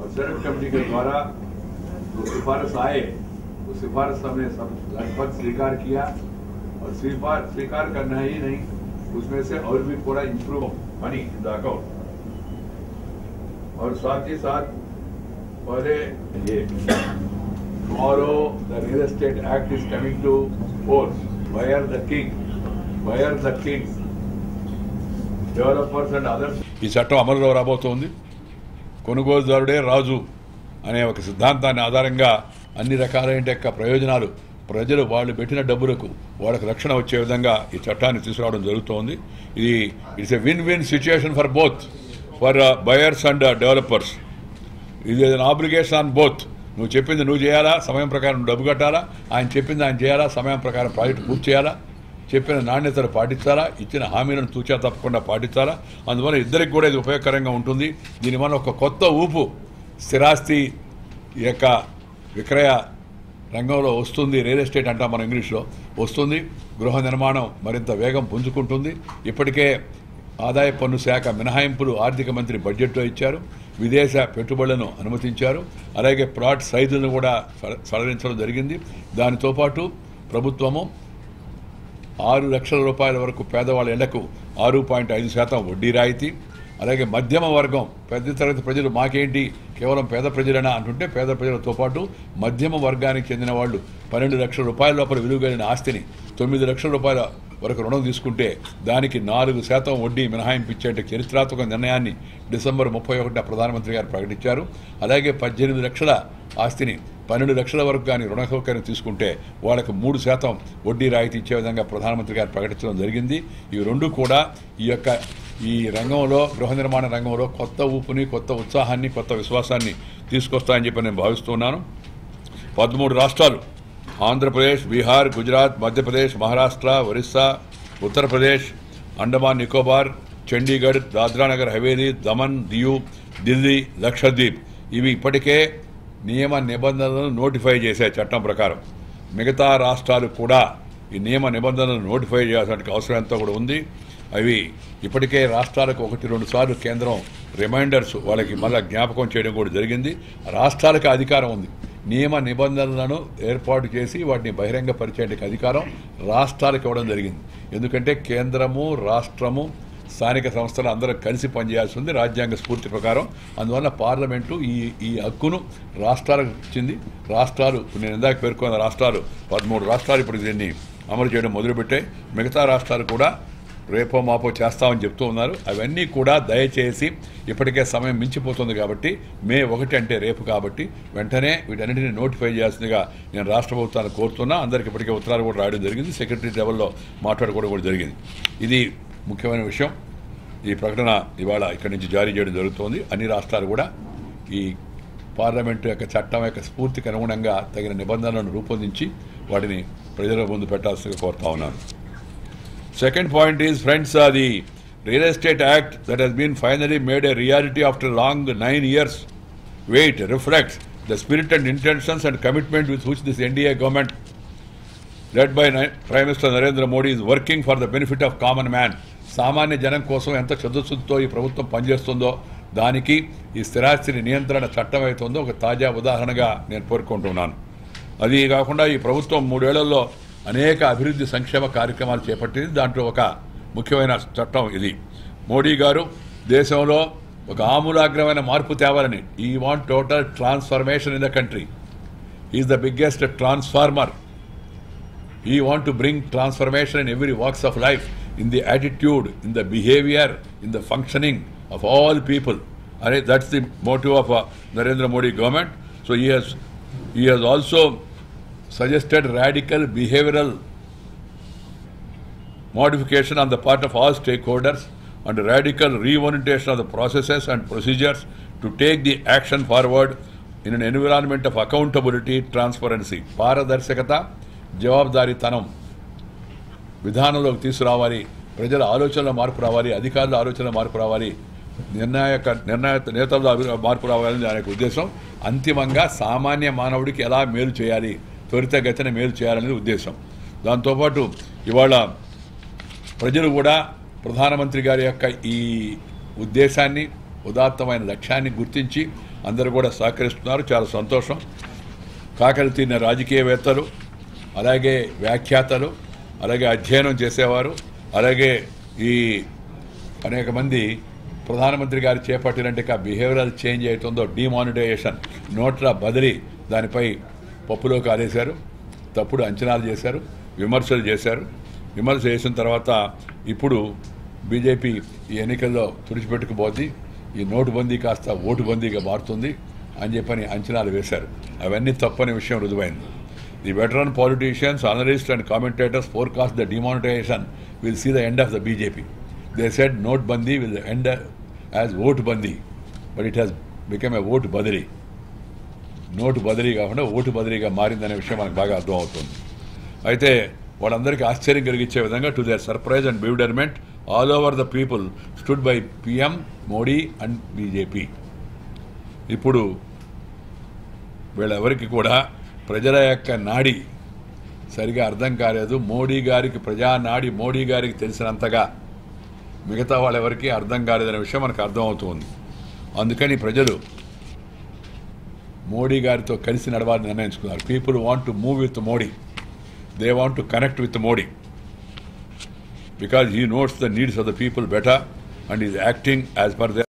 और select committee के द्वारा जो सिफारिश आए वो सिफारिश हमने सब लगभग स्वीकार किया और स्वीकार स्वीकार करना ही नहीं उसमें से और भी पूरा improve money in the account और साथ ही साथ पहले ये tomorrow the real estate act is coming to force where the king where the king developers and others ఈ చట్టం అమలులో రాబోతోంది కొనుగోలుదారుడే రాజు అనే ఒక సిద్ధాంతాన్ని ఆధారంగా అన్ని రకాలైన యొక్క ప్రయోజనాలు ప్రజలు వాళ్ళు పెట్టిన డబ్బులకు వాళ్ళకి రక్షణ వచ్చే విధంగా ఈ చట్టాన్ని తీసుకురావడం జరుగుతోంది ఇది it's a win win situation for both for buyers and developers ఇది ఆబ్లిగేషన్ ఆన్ బోత్ నువ్వు చెప్పింది నువ్వు చేయాలా సమయం ప్రకారం డబ్బు కట్టాలా ఆయన చెప్పింది ఆయన చేయాలా సమయం ప్రకారం ప్రాజెక్టు పూర్తి చేయాలా చెప్పిన నాణ్యతను పాటించాలా ఇచ్చిన హామీలను తూచా తప్పకుండా పాటించాలా అందువల్ల ఇద్దరికి కూడా ఇది ఉపయోగకరంగా ఉంటుంది దీనివల్ల ఒక కొత్త ఊపు స్థిరాస్తి యొక్క విక్రయ రంగంలో వస్తుంది రియల్ ఎస్టేట్ అంటాం మనం ఇంగ్లీష్లో వస్తుంది గృహ నిర్మాణం మరింత వేగం పుంజుకుంటుంది ఇప్పటికే ఆదాయ పన్ను శాఖ మినహాయింపులు ఆర్థిక మంత్రి బడ్జెట్లో ఇచ్చారు విదేశ పెట్టుబడులను అనుమతించారు అలాగే ప్లాట్ సైజులను కూడా సడ- సడలించడం జరిగింది దానితో పాటు ప్రభుత్వము ఆరు లక్షల రూపాయల వరకు పేదవాళ్ళ ఇళ్లకు ఆరు పాయింట్ ఐదు శాతం వడ్డీ రాయితీ అలాగే మధ్యమ వర్గం పెద్ద తరగతి ప్రజలు మాకేంటి కేవలం పేద ప్రజలనా అంటుంటే పేద ప్రజలతో పాటు మధ్యమ వర్గానికి చెందిన వాళ్ళు పన్నెండు లక్షల రూపాయల లోపల విలువ కలిగిన ఆస్తిని తొమ్మిది లక్షల రూపాయల వరకు రుణం తీసుకుంటే దానికి నాలుగు శాతం వడ్డీ మినహాయింపు ఇచ్చే చరిత్రాత్మక నిర్ణయాన్ని డిసెంబర్ ముప్పై ఒకటిన ప్రధానమంత్రి గారు ప్రకటించారు అలాగే పద్దెనిమిది లక్షల ఆస్తిని పన్నెండు లక్షల వరకు కానీ రుణ సౌకర్యం తీసుకుంటే వాళ్ళకు మూడు శాతం వడ్డీ రాయితీ ఇచ్చే విధంగా ప్రధానమంత్రి గారు ప్రకటించడం జరిగింది ఇవి రెండు కూడా ఈ యొక్క ఈ రంగంలో గృహ నిర్మాణ రంగంలో కొత్త ఊపుని కొత్త ఉత్సాహాన్ని కొత్త విశ్వాసాన్ని తీసుకొస్తాయని చెప్పి నేను భావిస్తున్నాను పదమూడు రాష్ట్రాలు ఆంధ్రప్రదేశ్ బీహార్ గుజరాత్ మధ్యప్రదేశ్ మహారాష్ట్ర ఒరిస్సా ఉత్తరప్రదేశ్ అండమాన్ నికోబార్ చండీగఢ్ దాద్రానగర్ హవేలీ దమన్ దియు ఢిల్లీ లక్షద్వీప్ ఇవి ఇప్పటికే నియమ నిబంధనలను నోటిఫై చేసే చట్టం ప్రకారం మిగతా రాష్ట్రాలు కూడా ఈ నియమ నిబంధనలను నోటిఫై చేయాల్సిన అవసరం ఎంతో కూడా ఉంది అవి ఇప్పటికే రాష్ట్రాలకు ఒకటి రెండు సార్లు కేంద్రం రిమైండర్స్ వాళ్ళకి మళ్ళీ జ్ఞాపకం చేయడం కూడా జరిగింది రాష్ట్రాలకు అధికారం ఉంది నియమ నిబంధనలను ఏర్పాటు చేసి వాటిని బహిరంగపరిచేందుకు అధికారం రాష్ట్రాలకు ఇవ్వడం జరిగింది ఎందుకంటే కేంద్రము రాష్ట్రము స్థానిక సంస్థలు అందరూ కలిసి పనిచేయాల్సి ఉంది రాజ్యాంగ స్ఫూర్తి ప్రకారం అందువల్ల పార్లమెంటు ఈ ఈ హక్కును రాష్ట్రాలకు ఇచ్చింది రాష్ట్రాలు ఇప్పుడు నేను ఇందాక పేర్కొన్న రాష్ట్రాలు పదమూడు రాష్ట్రాలు ఇప్పుడు దీన్ని అమలు చేయడం మొదలుపెట్టాయి మిగతా రాష్ట్రాలు కూడా రేపో మాపో చేస్తామని చెప్తూ ఉన్నారు అవన్నీ కూడా దయచేసి ఇప్పటికే సమయం మించిపోతుంది కాబట్టి మే ఒకటి అంటే రేపు కాబట్టి వెంటనే వీటన్నిటిని నోటిఫై చేయాల్సిందిగా నేను రాష్ట్ర ప్రభుత్వాన్ని కోరుతున్నా అందరికి ఇప్పటికే ఉత్తరాలు కూడా రాయడం జరిగింది సెక్రటరీ లెవెల్లో మాట్లాడుకోవడం కూడా జరిగింది ఇది ముఖ్యమైన విషయం ఈ ప్రకటన ఇవాళ ఇక్కడి నుంచి జారీ చేయడం జరుగుతోంది అన్ని రాష్ట్రాలు కూడా ఈ పార్లమెంటు యొక్క చట్టం యొక్క స్ఫూర్తికి అనుగుణంగా తగిన నిబంధనలను రూపొందించి వాటిని ప్రజల ముందు పెట్టాల్సిందిగా కోరుతా ఉన్నాను Second point is, friends, uh, the Real Estate Act that has been finally made a reality after long nine years wait reflects the spirit and intentions and commitment with which this NDA government, led by Ni- Prime Minister Narendra Modi, is working for the benefit of common man. సామాన్య జనం కోసం ఎంత చదువుతో ఈ ప్రభుత్వం పనిచేస్తుందో దానికి ఈ స్థిరాస్తిని నియంత్రణ చట్టం అవుతుందో ఒక తాజా ఉదాహరణగా నేను పేర్కొంటున్నాను అది కాకుండా ఈ ప్రభుత్వం మూడేళ్లలో అనేక అభివృద్ధి సంక్షేమ కార్యక్రమాలు చేపట్టింది దాంట్లో ఒక ముఖ్యమైన చట్టం ఇది మోడీ గారు దేశంలో ఒక ఆమూలాగ్రమైన మార్పు తేవాలని ఈ want total transformation in the country is the biggest transformer he want to bring transformation in every walks of life in the attitude in the behavior in the functioning of all people and that's the motive of uh, narendra modi government so he has he has also suggested radical behavioral modification on the part of all stakeholders and radical reorientation of the processes and procedures to take the action forward in an environment of accountability, transparency, పారదర్శకత జవాబుదారీతనం విధానంలోకి తీసుకురావాలి ప్రజల ఆలోచనలో మార్పు రావాలి అధికారుల ఆలోచనలో మార్పు రావాలి నిర్ణాయక నిర్ణయ నేతల్లో అభి- మార్పు రావాలని దాని యొక్క ఉద్దేశం అంతిమంగా సామాన్య మానవుడికి ఎలా మేలు చేయాలి త్వరితగతిన మేలు చేయాలనేది ఉద్దేశం దాంతోపాటు ఇవాళ ప్రజలు కూడా ప్రధానమంత్రి గారి యొక్క ఈ ఉద్దేశాన్ని ఉదాత్తమైన లక్ష్యాన్ని గుర్తించి అందరూ కూడా సహకరిస్తున్నారు చాలా సంతోషం కాకలు తిన్న రాజకీయవేత్తలు అలాగే వ్యాఖ్యాతలు అలాగే అధ్యయనం చేసేవారు అలాగే ఈ అనేక మంది ప్రధానమంత్రి గారు చేపట్టినట్టు బిహేవియరల్ చేంజ్ అవుతుందో డిమానిటైజేషన్ నోట్ల బదిలీ దానిపై పప్పులో కాలేశారు తప్పుడు అంచనాలు చేశారు విమర్శలు చేశారు విమర్శ చేసిన తర్వాత ఇప్పుడు బీజేపీ ఈ ఎన్నికల్లో తుడిచిపెట్టుకుపోద్ది ఈ నోటు బందీ కాస్త ఓటు బందీగా మారుతుంది అని చెప్పని అంచనాలు వేశారు అవన్నీ తప్పని విషయం రుజువైంది the veteran politicians analyst and commentators forecast the demonetisation will see the end of the BJP they said note bandi will end as vote bandi but it has become a vote బదిలీ నోటు బదిలీ కాకుండా ఓటు బదిలీగా మారిందనే విషయం మనకు బాగా అర్థమవుతుంది అయితే వాళ్ళందరికీ ఆశ్చర్యం కలిగించే విధంగా to their surprise and bewilderment all over the people stood by PM Modi and BJP ఇప్పుడు వీళ్ళెవరికి కూడా ప్రజల యొక్క నాడి సరిగా అర్థం కాలేదు మోడీ గారికి ప్రజా నాడి మోడీ గారికి తెలిసినంతగా మిగతా వాళ్ళెవరికి అర్థం కాలేదనే విషయం మనకు అర్థమవుతుంది అందుకని ప్రజలు మోడీ గారితో కలిసి నడవాలని నిర్ణయించుకున్నారు people want to move with Modi they want to connect with Modi because he notes the needs of the people better and is acting as per the